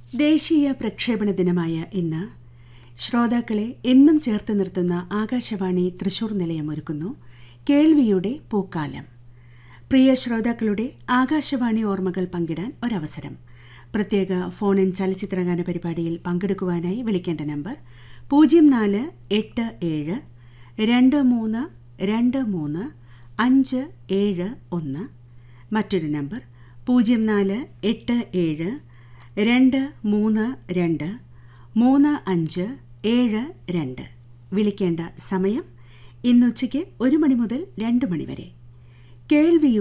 ദേശീയ പ്രക്ഷേപണ ദിനമായ ഇന്ന് ശ്രോതാക്കളെ എന്നും ചേർത്ത് നിർത്തുന്ന ആകാശവാണി തൃശൂർ നിലയം ഒരുക്കുന്നു കേൾവിയുടെ പൂക്കാലം പ്രിയ ശ്രോതാക്കളുടെ ആകാശവാണി ഓർമ്മകൾ പങ്കിടാൻ ഒരവസരം പ്രത്യേക ഫോൺ ഇൻ ചലച്ചിത്രഗാന പരിപാടിയിൽ പങ്കെടുക്കുവാനായി വിളിക്കേണ്ട നമ്പർ പൂജ്യം നാല് എട്ട് ഏഴ് രണ്ട് മൂന്ന് രണ്ട് മൂന്ന് അഞ്ച് ഏഴ് ഒന്ന് മറ്റൊരു നമ്പർ പൂജ്യം നാല് എട്ട് ഏഴ് രണ്ട് മൂന്ന് രണ്ട് മൂന്ന് അഞ്ച് ഏഴ് രണ്ട് വിളിക്കേണ്ട സമയം ഇന്നുച്ചയ്ക്ക് ഒരു മണി മുതൽ രണ്ട് മണി വരെ കേൾവിയുടെ